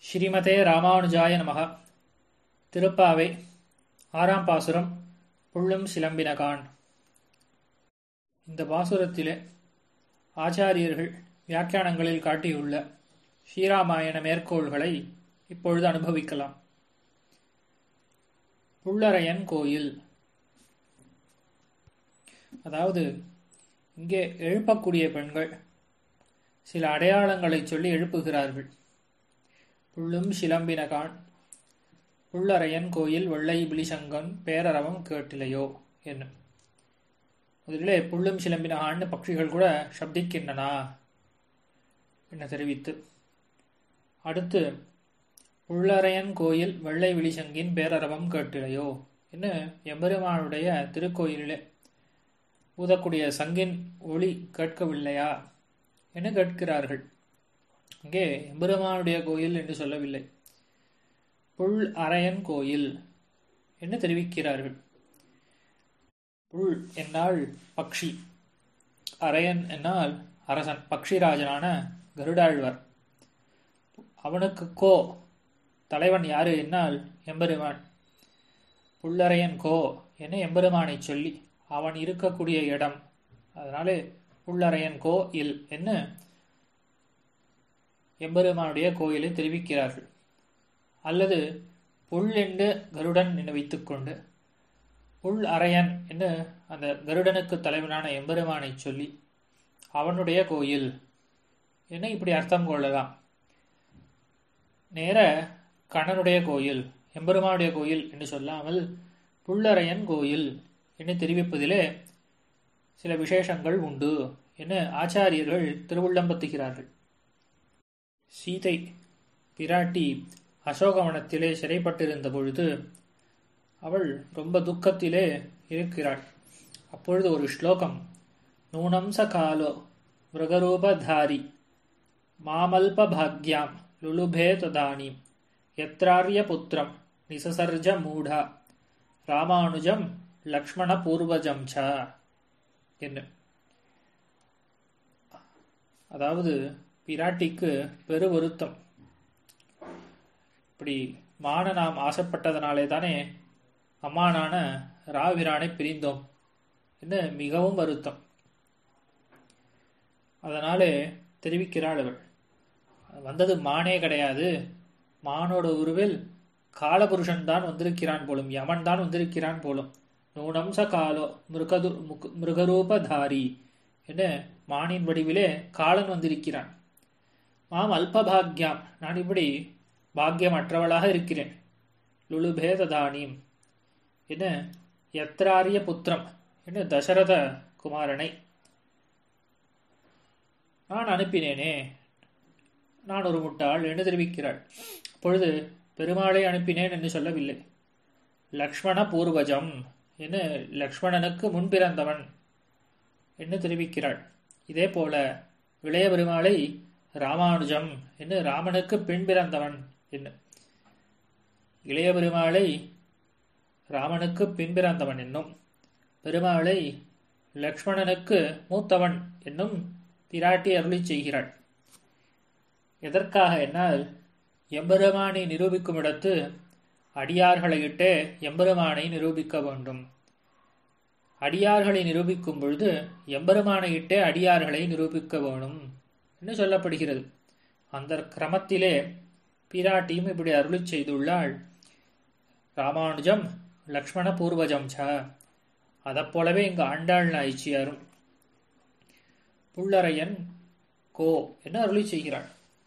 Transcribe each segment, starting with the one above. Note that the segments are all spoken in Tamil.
ஸ்ரீமதே ராமானுஜாய நமக திருப்பாவை ஆறாம் பாசுரம் புள்ளும் சிலம்பினகான் இந்த பாசுரத்திலே ஆச்சாரியர்கள் வியாக்கியானங்களில் காட்டியுள்ள ஸ்ரீராமாயண மேற்கோள்களை இப்பொழுது அனுபவிக்கலாம் புள்ளரையன் கோயில் அதாவது இங்கே எழுப்பக்கூடிய பெண்கள் சில அடையாளங்களை சொல்லி எழுப்புகிறார்கள் புள்ளும் சிலம்பினகான் புள்ளரையன் கோயில் வெள்ளை பிலிசங்கன் பேரரவம் கேட்டிலையோ என்னும் முதலிலே புள்ளும் சிலம்பினகான்னு பட்சிகள் கூட சப்திக்கின்றனா என தெரிவித்து அடுத்து புள்ளரையன் கோயில் வெள்ளை விழிசங்கின் பேரரவம் கேட்டிலையோ என்ன எம்பெருமானுடைய திருக்கோயிலிலே ஊதக்கூடிய சங்கின் ஒளி கேட்கவில்லையா என கேட்கிறார்கள் இங்கே எம்பெருமானுடைய கோயில் என்று சொல்லவில்லை புல் அரையன் கோயில் என்று தெரிவிக்கிறார்கள் புல் என்னால் பக்ஷி அரையன் என்னால் அரசன் பக்ஷிராஜனான கருடாழ்வார் அவனுக்கு கோ தலைவன் யாரு என்னால் எம்பெருமான் புல்லரையன் கோ என எம்பெருமானை சொல்லி அவன் இருக்கக்கூடிய இடம் அதனாலே புள்ளரையன் கோ இல் என்ன எம்பெருமானுடைய கோயிலை தெரிவிக்கிறார்கள் அல்லது புல் என்று கருடன் என வைத்துக்கொண்டு புல் அரையன் என்று அந்த கருடனுக்கு தலைவனான எம்பெருமானை சொல்லி அவனுடைய கோயில் என இப்படி அர்த்தம் கொள்ளலாம் நேர கண்ணனுடைய கோயில் எம்பெருமானுடைய கோயில் என்று சொல்லாமல் புல்லரையன் கோயில் என்று தெரிவிப்பதிலே சில விசேஷங்கள் உண்டு என ஆச்சாரியர்கள் திருவுள்ளம்பத்துகிறார்கள் சீதை பிராட்டி அசோகவனத்திலே சிறைப்பட்டிருந்த பொழுது அவள் ரொம்ப துக்கத்திலே இருக்கிறாள் அப்பொழுது ஒரு ஸ்லோகம் நூனம்ச காலோ மிருகரூபதாரி மாமல்ப பாக்யாம் லுலுபே ததானி எத்ராரிய புத்திரம் நிசசர்ஜ மூடா ராமானுஜம் லக்ஷ்மண பூர்வஜம் ச என்ன அதாவது பிராட்டிக்கு பெரு வருத்தம் இப்படி மான நாம் ஆசைப்பட்டதனாலே தானே அம்மானான ராவிரானை பிரிந்தோம் என்ன மிகவும் வருத்தம் அதனாலே தெரிவிக்கிறாள் அவள் வந்தது மானே கிடையாது மானோட உருவில் காலபுருஷன் தான் வந்திருக்கிறான் போலும் யமன் தான் வந்திருக்கிறான் போலும் நூனம்ச காலோ மிருகது மிருகரூபதாரி என மானின் வடிவிலே காலன் வந்திருக்கிறான் மாம் அல்பபாக்யாம் நான் இப்படி பாக்கியமற்றவளாக இருக்கிறேன் லுலுபே ததானீம் என்ன எத்திராரிய புத்திரம் என்ன தசரத குமாரனை நான் அனுப்பினேனே நான் ஒரு முட்டாள் என்று தெரிவிக்கிறாள் அப்பொழுது பெருமாளை அனுப்பினேன் என்று சொல்லவில்லை லக்ஷ்மண பூர்வஜம் என்று லக்ஷ்மணனுக்கு முன்பிறந்தவன் என்று தெரிவிக்கிறாள் இதே போல இளைய பெருமாளை ராமானுஜம் என்று ராமனுக்கு பின் பிறந்தவன் என்று இளைய பெருமாளை ராமனுக்கு பின் பிறந்தவன் என்னும் பெருமாளை லக்ஷ்மணனுக்கு மூத்தவன் என்னும் பிராட்டி அருளி செய்கிறாள் எதற்காக என்னால் எம்பெருமானை நிரூபிக்கும் இடத்து அடியார்களை இட்டே எம்பெருமானை நிரூபிக்க வேண்டும் அடியார்களை நிரூபிக்கும் பொழுது எம்பெருமானை இட்டே அடியார்களை நிரூபிக்க வேணும் என்று சொல்லப்படுகிறது அந்த கிரமத்திலே பிராட்டியும் இப்படி அருளி செய்துள்ளாள் ராமானுஜம் லக்ஷ்மண பூர்வஜம் ச அதைப்போலவே இங்கு ஆண்டாள் நாய்ச்சியாரும் புள்ளரையன் கோ என்று அருளி செய்கிறாள்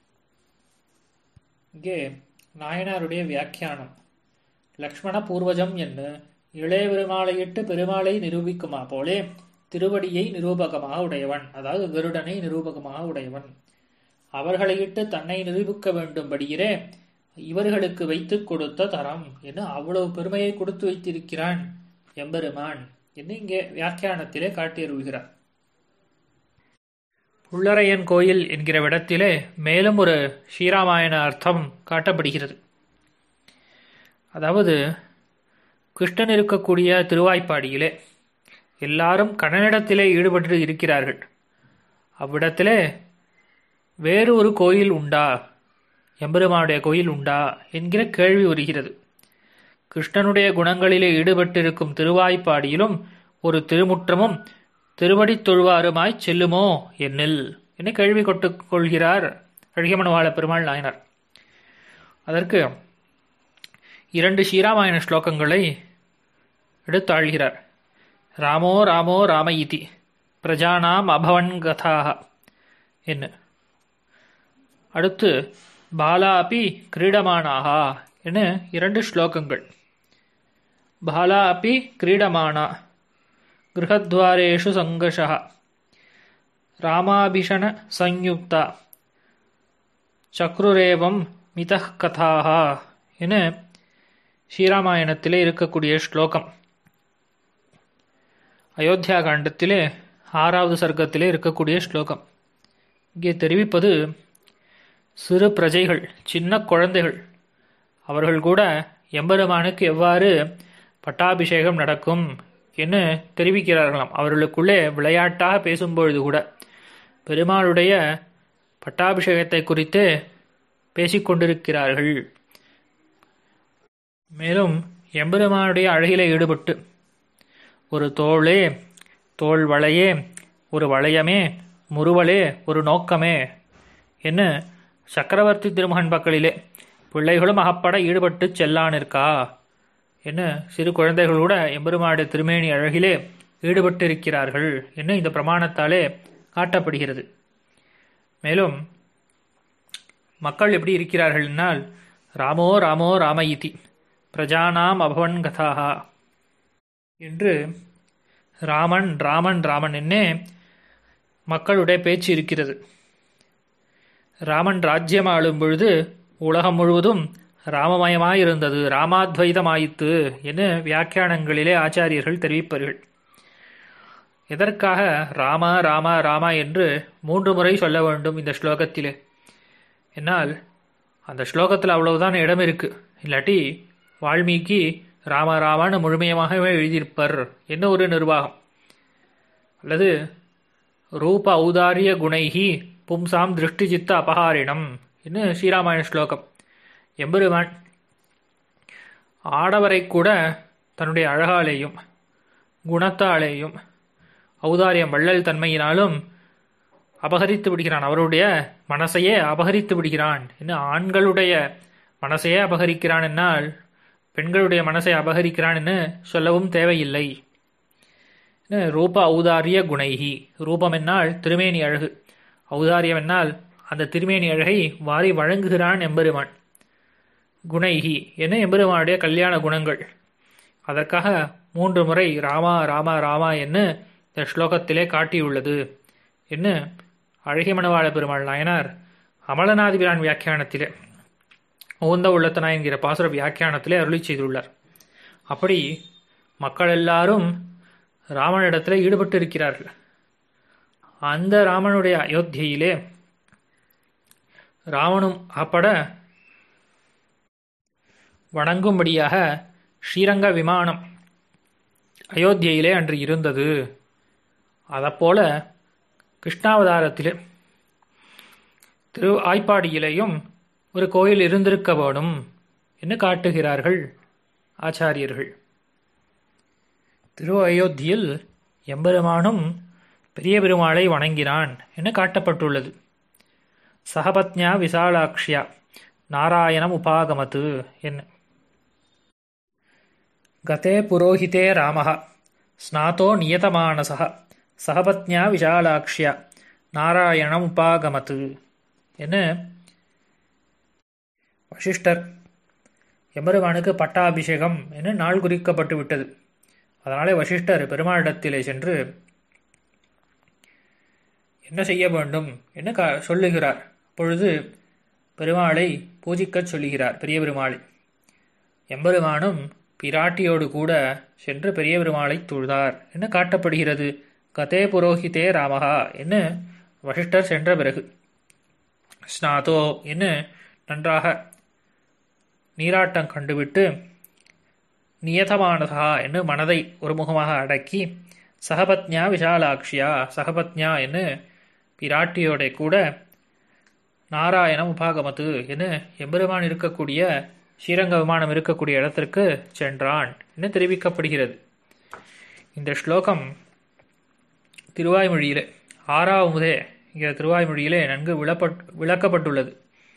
இங்கே நாயனாருடைய வியாக்கியானம் லக்ஷ்மண பூர்வஜம் என்று இளைய பெருமாளையிட்டு பெருமாளை நிரூபிக்குமா போலே திருவடியை நிரூபகமாக உடையவன் அதாவது கருடனை நிரூபகமாக உடையவன் அவர்களையிட்டு தன்னை நிரூபிக்க வேண்டும்படியிலே இவர்களுக்கு வைத்து கொடுத்த தரம் என்று அவ்வளவு பெருமையை கொடுத்து வைத்திருக்கிறான் எம்பெருமான் என்று இங்கே வியாக்கியானத்திலே காட்டியருள்கிறார் புள்ளரையன் கோயில் என்கிற விடத்திலே மேலும் ஒரு ஸ்ரீராமாயண அர்த்தம் காட்டப்படுகிறது அதாவது கிருஷ்ணன் இருக்கக்கூடிய திருவாய்ப்பாடியிலே எல்லாரும் கண்ணனிடத்திலே ஈடுபட்டு இருக்கிறார்கள் அவ்விடத்திலே வேறு ஒரு கோயில் உண்டா எம்பெருமானுடைய கோயில் உண்டா என்கிற கேள்வி வருகிறது கிருஷ்ணனுடைய குணங்களிலே ஈடுபட்டிருக்கும் திருவாய்ப்பாடியிலும் ஒரு திருமுற்றமும் திருவடித் தொழுவாருமாய் செல்லுமோ என்னில் என கேள்வி கொட்டு கொள்கிறார் அழகியமனவாள பெருமாள் நாயனார் அதற்கு இரண்டு ஸ்ரீராமாயண ஸ்லோகங்களை எடுத்தாழ்கிறார் ராமோ ராமோ ராம இதி பிரஜானாம் அபவன் கதாக என்ன அடுத்து பாலா அப்பி கிரீடமானாகா என இரண்டு ஸ்லோகங்கள் பாலா அப்பி கிரீடமானா கிரகத்வாரேஷு சங்கஷா ராமாபிஷண சயுக்தா சக்ருரேவம் மிதः கதாக என ஸ்ரீராமாயணத்திலே இருக்கக்கூடிய ஸ்லோகம் அயோத்தியா காண்டத்திலே ஆறாவது சர்க்கத்திலே இருக்கக்கூடிய ஸ்லோகம் இங்கே தெரிவிப்பது சிறு பிரஜைகள் சின்ன குழந்தைகள் அவர்கள் கூட எம்பெருமானுக்கு எவ்வாறு பட்டாபிஷேகம் நடக்கும் என்று தெரிவிக்கிறார்களாம் அவர்களுக்குள்ளே விளையாட்டாக பேசும்பொழுது கூட பெருமாளுடைய பட்டாபிஷேகத்தை குறித்து பேசிக்கொண்டிருக்கிறார்கள் மேலும் எம்பெருமானுடைய அழகிலே ஈடுபட்டு ஒரு தோளே தோல் வளையே ஒரு வளையமே முறுவலே ஒரு நோக்கமே என்ன சக்கரவர்த்தி திருமகன் பக்கலிலே பிள்ளைகளும் அகப்பட ஈடுபட்டு செல்லானிருக்கா என்ன சிறு குழந்தைகள் கூட எம்பெருமானுடைய திருமேனி அழகிலே ஈடுபட்டிருக்கிறார்கள் என்ன இந்த பிரமாணத்தாலே காட்டப்படுகிறது மேலும் மக்கள் எப்படி இருக்கிறார்கள்னால் ராமோ ராமோ ராம இதி பிரஜானாம் அபவன் கதாகா என்று ராமன் ராமன் ராமன் என்னே மக்களுடைய பேச்சு இருக்கிறது ராமன் ராஜ்யம் ஆளும் பொழுது உலகம் முழுவதும் ராமமயமாயிருந்தது ராமாத்வைதமாயித்து என வியாக்கியானங்களிலே ஆச்சாரியர்கள் தெரிவிப்பார்கள் எதற்காக ராமா ராமா ராமா என்று மூன்று முறை சொல்ல வேண்டும் இந்த ஸ்லோகத்திலே என்னால் அந்த ஸ்லோகத்தில் அவ்வளவுதான் இடம் இருக்கு இல்லாட்டி வால்மீகி ராம ராமான்னு முழுமையமாகவே எழுதியிருப்பார் என்ன ஒரு நிர்வாகம் அல்லது ரூப ஔதாரிய குணைஹி பும்சாம் திருஷ்டி சித்த அபகாரிணம் என்ன ஸ்ரீராமாயண ஸ்லோகம் எம்பெருமான் ஆடவரை கூட தன்னுடைய அழகாலேயும் குணத்தாலேயும் ஔதாரியம் வள்ளல் தன்மையினாலும் அபகரித்து விடுகிறான் அவருடைய மனசையே அபகரித்து விடுகிறான் என்ன ஆண்களுடைய மனசையே அபகரிக்கிறான் என்னால் பெண்களுடைய மனசை அபகரிக்கிறான் என்று சொல்லவும் தேவையில்லை ரூப ஔதாரிய குணைகி ரூபம் என்னால் திருமேனி அழகு ஔதாரியம் என்னால் அந்த திருமேனி அழகை வாரி வழங்குகிறான் எம்பெருமான் குணைகி என எம்பெருமானுடைய கல்யாண குணங்கள் அதற்காக மூன்று முறை ராமா ராமா ராமா என்று இந்த ஸ்லோகத்திலே காட்டியுள்ளது என்ன அழகிய மணவாள பெருமாள் நாயனார் அமலநாதிபிரான் வியாக்கியானத்திலே உகந்த உள்ளத்தனா என்கிற பாசுர வியாக்கியானத்திலே அருளி செய்துள்ளார் அப்படி மக்கள் எல்லாரும் ராமனிடத்தில் ஈடுபட்டு இருக்கிறார்கள் அந்த ராமனுடைய அயோத்தியிலே ராவணும் அப்பட வணங்கும்படியாக ஸ்ரீரங்க விமானம் அயோத்தியிலே அன்று இருந்தது அதப்போல கிருஷ்ணாவதாரத்திலே திரு ஆய்ப்பாடியிலேயும் ஒரு கோயில் இருந்திருக்க வேணும் என்று காட்டுகிறார்கள் ஆச்சாரியர்கள் திரு அயோத்தியில் எம்பெருமானும் பெரிய பெருமாளை வணங்கினான் என காட்டப்பட்டுள்ளது சகபத்ஞா விசாலாக்ஷியா நாராயணம் உபாகமத்து என்ன கதே புரோஹிதே ராமः ஸ்நாதோ நியதமானசः சகபத்ஞா விஷாலாக்ஷியா நாராயணம் உபாகமத்து என வசிஷ்டர் எம்பெருமானுக்கு பட்டாபிஷேகம் என நாள் குறிக்கப்பட்டு விட்டது அதனாலே வசிஷ்டர் பெருமாளிடத்திலே சென்று என்ன செய்ய வேண்டும் என்று க சொல்லுகிறார் அப்பொழுது பெருமாளை பூஜிக்கச் சொல்லுகிறார் பெரிய பெருமாளை எம்பெருமானும் பிராட்டியோடு கூட சென்று பெரிய பெருமாளை தொழுதார் என்று காட்டப்படுகிறது கதே புரோஹிதே ராமகா என்று வசிஷ்டர் சென்ற பிறகு ஸ்நாதோ என்று நன்றாக நீராட்டம் கண்டுவிட்டு நியதமானதா என்று மனதை ஒருமுகமாக அடக்கி சகபத்ஞா விஷாலாக்ஷியா சகபத்ஞா என்று பிராட்டியோட கூட நாராயணம் உபாகமத்து என எம்பெருமான் இருக்கக்கூடிய ஸ்ரீரங்க விமானம் இருக்கக்கூடிய இடத்திற்கு சென்றான் என்று தெரிவிக்கப்படுகிறது இந்த ஸ்லோகம் திருவாய்மொழியிலே ஆறாவதே என்கிற திருவாய்மொழியிலே நன்கு விளப்பட் விளக்கப்பட்டுள்ளது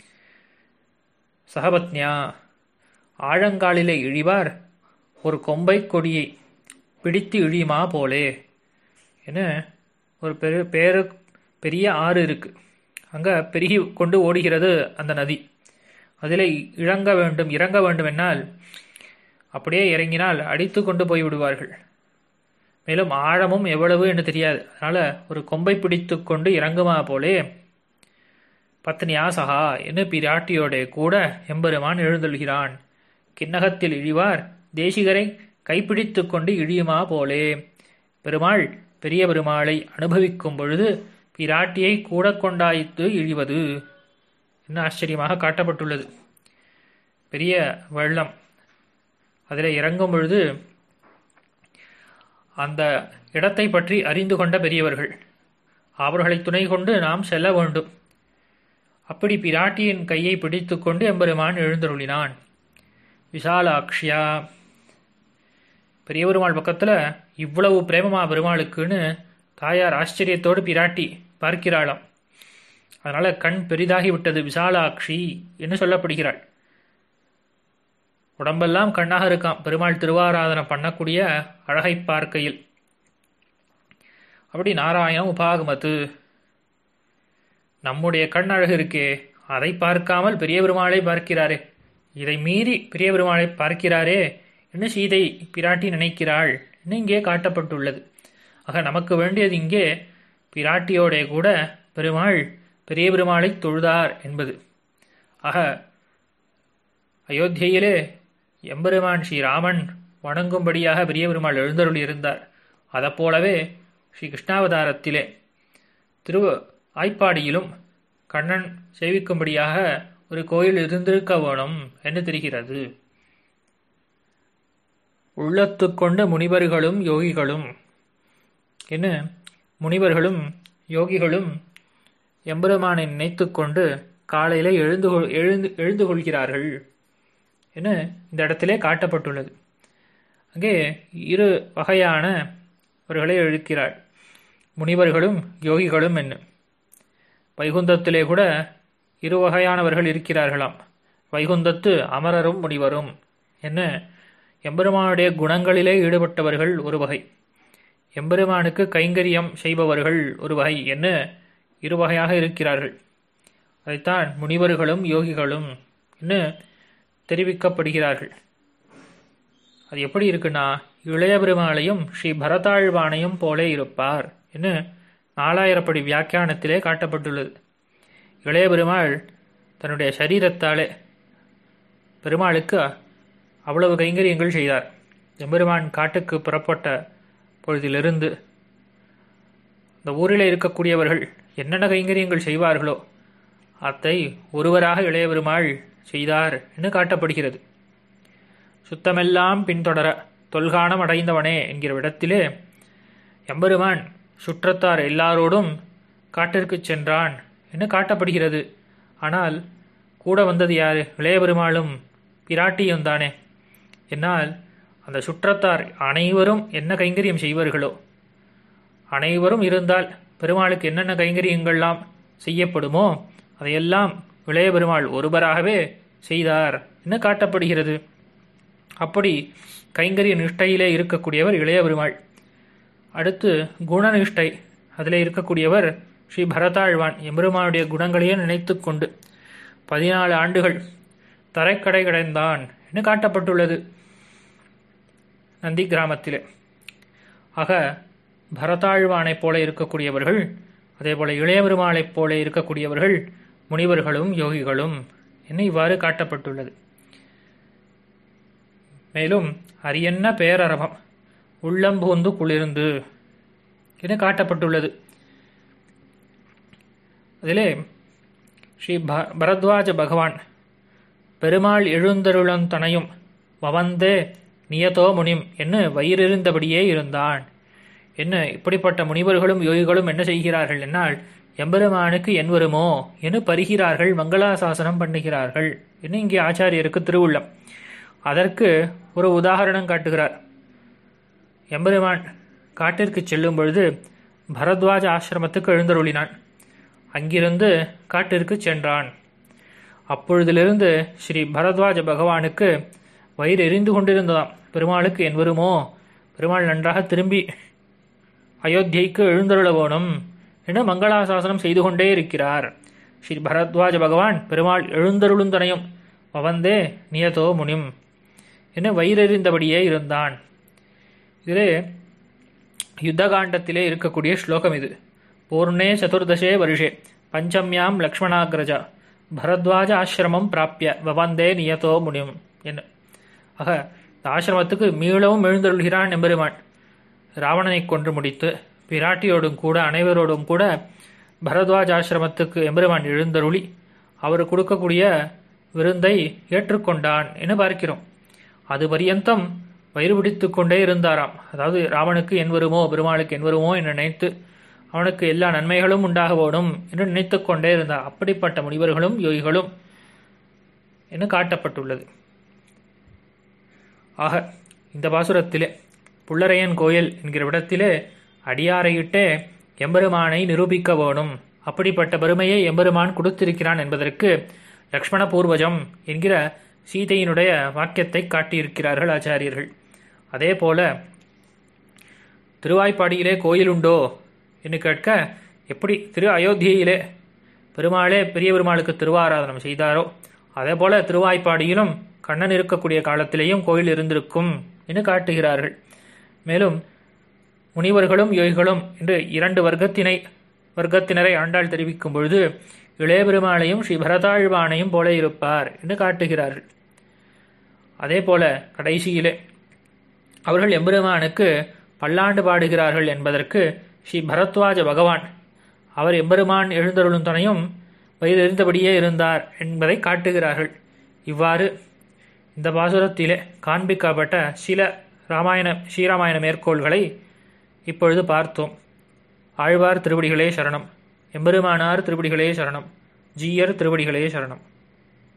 சகபத்னியா ஆழங்காலிலே இழிவார் ஒரு கொம்பை கொடியை பிடித்து இழியுமா போலே என ஒரு பெரு பேரு பெரிய ஆறு இருக்கு அங்கே பெருகி கொண்டு ஓடுகிறது அந்த நதி அதில் இறங்க வேண்டும் இறங்க வேண்டும் என்னால் அப்படியே இறங்கினால் அடித்து கொண்டு போய் விடுவார்கள் மேலும் ஆழமும் எவ்வளவு என்று தெரியாது அதனால் ஒரு கொம்பை பிடித்து கொண்டு இறங்குமா போலே பத்னியா சகா என்று பிராட்டியோட கூட எம்பெருமான் எழுந்தொள்கிறான் கிண்ணகத்தில் இழிவார் தேசிகரை கைப்பிடித்து கொண்டு இழியுமா போலே பெருமாள் பெரிய பெருமாளை அனுபவிக்கும் பொழுது பிராட்டியை கூட கொண்டாய்த்து இழிவது என்ன ஆச்சரியமாக காட்டப்பட்டுள்ளது பெரிய வெள்ளம் அதில் இறங்கும் பொழுது அந்த இடத்தை பற்றி அறிந்து கொண்ட பெரியவர்கள் அவர்களை துணை கொண்டு நாம் செல்ல வேண்டும் அப்படி பிராட்டியின் கையை பிடித்துக்கொண்டு எம்பெருமான் எழுந்தருளினான் விசாலாக்ஷியா பெரிய பெருமாள் பக்கத்தில் இவ்வளவு பிரேமமா பெருமாளுக்குன்னு தாயார் ஆச்சரியத்தோடு பிராட்டி பார்க்கிறாளாம் அதனால கண் பெரிதாகி விட்டது விசாலாட்சி என்று சொல்லப்படுகிறாள் உடம்பெல்லாம் கண்ணாக இருக்கான் பெருமாள் திருவாராதனை பண்ணக்கூடிய அழகை பார்க்கையில் அப்படி நாராயணம் உபாகமத்து நம்முடைய கண் அழகு இருக்கே அதை பார்க்காமல் பெரிய பெருமாளை பார்க்கிறாரே இதை மீறி பெரிய பெருமாளை பார்க்கிறாரே என்று சீதை பிராட்டி நினைக்கிறாள் என்று இங்கே காட்டப்பட்டுள்ளது ஆக நமக்கு வேண்டியது இங்கே பிராட்டியோட கூட பெருமாள் பெரிய பெருமாளை தொழுதார் என்பது ஆக அயோத்தியிலே எம்பெருமான் ஸ்ரீராமன் வணங்கும்படியாக பெரிய பெருமாள் எழுந்தருளி இருந்தார் அதைப்போலவே ஸ்ரீ கிருஷ்ணாவதாரத்திலே திரு ஆய்ப்பாடியிலும் கண்ணன் சேவிக்கும்படியாக ஒரு கோயில் இருந்திருக்க வேணும் என்று தெரிகிறது உள்ளத்துக்கொண்ட முனிவர்களும் யோகிகளும் என்ன முனிவர்களும் யோகிகளும் எம்பெருமானை நினைத்து கொண்டு காலையில எழுந்து எழுந்து எழுந்து கொள்கிறார்கள் என இந்த இடத்திலே காட்டப்பட்டுள்ளது அங்கே இரு வகையானவர்களை எழுக்கிறாள் முனிவர்களும் யோகிகளும் என்ன வைகுந்தத்திலே கூட இரு வகையானவர்கள் இருக்கிறார்களாம் வைகுந்தத்து அமரரும் முனிவரும் என்ன எம்பெருமானுடைய குணங்களிலே ஈடுபட்டவர்கள் ஒரு வகை எம்பெருமானுக்கு கைங்கரியம் செய்பவர்கள் ஒரு வகை என்ன இரு வகையாக இருக்கிறார்கள் அதைத்தான் முனிவர்களும் யோகிகளும் என்று தெரிவிக்கப்படுகிறார்கள் அது எப்படி இருக்குன்னா இளைய பெருமாளையும் ஸ்ரீ பரதாழ்வானையும் போலே இருப்பார் என்று நாலாயிரப்படி வியாக்கியானத்திலே காட்டப்பட்டுள்ளது இளைய பெருமாள் தன்னுடைய சரீரத்தாலே பெருமாளுக்கு அவ்வளவு கைங்கரியங்கள் செய்தார் எம்பெருமான் காட்டுக்கு புறப்பட்ட பொழுதிலிருந்து இந்த ஊரில் இருக்கக்கூடியவர்கள் என்னென்ன கைங்கரியங்கள் செய்வார்களோ அதை ஒருவராக இளைய பெருமாள் செய்தார் என்று காட்டப்படுகிறது சுத்தமெல்லாம் பின்தொடர தொல்கானம் அடைந்தவனே என்கிற இடத்திலே எம்பெருமான் சுற்றத்தார் எல்லாரோடும் காட்டிற்குச் சென்றான் என்று காட்டப்படுகிறது ஆனால் கூட வந்தது யாரு இளைய பெருமாளும் பிராட்டியும் தானே என்னால் அந்த சுற்றத்தார் அனைவரும் என்ன கைங்கரியம் செய்வார்களோ அனைவரும் இருந்தால் பெருமாளுக்கு என்னென்ன கைங்கரியங்கள்லாம் செய்யப்படுமோ அதையெல்லாம் இளைய பெருமாள் ஒருவராகவே செய்தார் என்று காட்டப்படுகிறது அப்படி கைங்கரிய நிஷ்டையிலே இருக்கக்கூடியவர் இளைய பெருமாள் அடுத்து குணநிஷ்டை அதில் இருக்கக்கூடியவர் ஸ்ரீ பரதாழ்வான் எம்பெருமானுடைய குணங்களையே நினைத்து கொண்டு பதினாலு ஆண்டுகள் தரைக்கடை கடைந்தான் என்று காட்டப்பட்டுள்ளது நந்தி கிராமத்திலே ஆக பரதாழ்வானைப் போல இருக்கக்கூடியவர்கள் அதே போல இளைய பெருமாளைப் போல இருக்கக்கூடியவர்கள் முனிவர்களும் யோகிகளும் என்று இவ்வாறு காட்டப்பட்டுள்ளது மேலும் அரியன்ன பேரரவம் உள்ளம்பூந்து குளிர்ந்து என காட்டப்பட்டுள்ளது அதிலே ஸ்ரீ ப பரத்வாஜ பகவான் பெருமாள் எழுந்தருளந்தனையும் வவந்தே நியதோ முனிம் என்று வயிறிருந்தபடியே இருந்தான் என்ன இப்படிப்பட்ட முனிவர்களும் யோகிகளும் என்ன செய்கிறார்கள் என்னால் எம்பெருமானுக்கு என் வருமோ என்று பருகிறார்கள் மங்களாசாசனம் பண்ணுகிறார்கள் என்று இங்கே ஆச்சாரியருக்கு திருவுள்ளம் அதற்கு ஒரு உதாரணம் காட்டுகிறார் எம்பெருமான் காட்டிற்கு செல்லும் பொழுது பரத்வாஜ ஆசிரமத்துக்கு எழுந்தருளினான் அங்கிருந்து காட்டிற்கு சென்றான் அப்பொழுதிலிருந்து ஸ்ரீ பரத்வாஜ பகவானுக்கு வயிறு எரிந்து கொண்டிருந்ததாம் பெருமாளுக்கு என் வருமோ பெருமாள் நன்றாக திரும்பி அயோத்தியைக்கு எழுந்தருள வேணும் என்று மங்களாசாசனம் செய்து கொண்டே இருக்கிறார் ஸ்ரீ பரத்வாஜ பகவான் பெருமாள் எழுந்தருளுந்தனையும் பவந்தே நியதோ முனிம் என வயிறெறிந்தபடியே இருந்தான் இதிலே யுத்தகாண்டத்திலே இருக்கக்கூடிய ஸ்லோகம் இது பூர்ணே சதுர்தசே வருஷே பஞ்சம்யாம் லக்ஷ்மணாகிரஜா பரத்வாஜ ஆசிரமம் பிராப்பிய வவந்தே நியதோ முனியும் என்ன ஆக இந்த ஆசிரமத்துக்கு மீளவும் எழுந்தருள்கிறான் எம்பெருமான் ராவணனை கொன்று முடித்து பிராட்டியோடும் கூட அனைவரோடும் கூட பரத்வாஜ ஆசிரமத்துக்கு எம்பெருமான் எழுந்தருளி அவர் கொடுக்கக்கூடிய விருந்தை ஏற்றுக்கொண்டான் என பார்க்கிறோம் அது பரியந்தம் வயிறு பிடித்து கொண்டே இருந்தாராம் அதாவது ராவனுக்கு என் வருமோ பெருமாளுக்கு என் வருமோ என்று நினைத்து அவனுக்கு எல்லா நன்மைகளும் உண்டாக வேணும் என்று நினைத்து கொண்டே இருந்தார் அப்படிப்பட்ட முனிவர்களும் யோகிகளும் என காட்டப்பட்டுள்ளது ஆக இந்த பாசுரத்திலே புள்ளரையன் கோயில் என்கிற இடத்திலே அடியாரையிட்டே எம்பெருமானை நிரூபிக்க வேணும் அப்படிப்பட்ட பெருமையை எம்பெருமான் கொடுத்திருக்கிறான் என்பதற்கு லக்ஷ்மண பூர்வஜம் என்கிற சீதையினுடைய வாக்கியத்தை காட்டியிருக்கிறார்கள் ஆச்சாரியர்கள் அதே போல திருவாய்ப்பாடியிலே கோயில் உண்டோ என்று கேட்க எப்படி திரு அயோத்தியிலே பெருமாளே பெரிய பெருமாளுக்கு திருவாராதனம் செய்தாரோ அதே போல திருவாய்ப்பாடியிலும் கண்ணன் இருக்கக்கூடிய காலத்திலேயும் கோயில் இருந்திருக்கும் என்று காட்டுகிறார்கள் மேலும் முனிவர்களும் யோகிகளும் என்று இரண்டு வர்க்கத்தினை வர்க்கத்தினரை ஆண்டாள் தெரிவிக்கும் பொழுது இளைய பெருமாளையும் ஸ்ரீ பரதாழ்வானையும் போல இருப்பார் என்று காட்டுகிறார்கள் அதே போல கடைசியிலே அவர்கள் எம்பெருமானுக்கு பல்லாண்டு பாடுகிறார்கள் என்பதற்கு ஸ்ரீ பரத்வாஜ பகவான் அவர் எம்பெருமான் எழுந்தருளும் துணையும் வயதெறிந்தபடியே இருந்தார் என்பதை காட்டுகிறார்கள் இவ்வாறு இந்த பாசுரத்திலே காண்பிக்கப்பட்ட சில ராமாயண ஸ்ரீராமாயண மேற்கோள்களை இப்பொழுது பார்த்தோம் ஆழ்வார் திருவடிகளே சரணம் எம்பெருமானார் திருவடிகளே சரணம் ஜீயர் திருவடிகளே சரணம்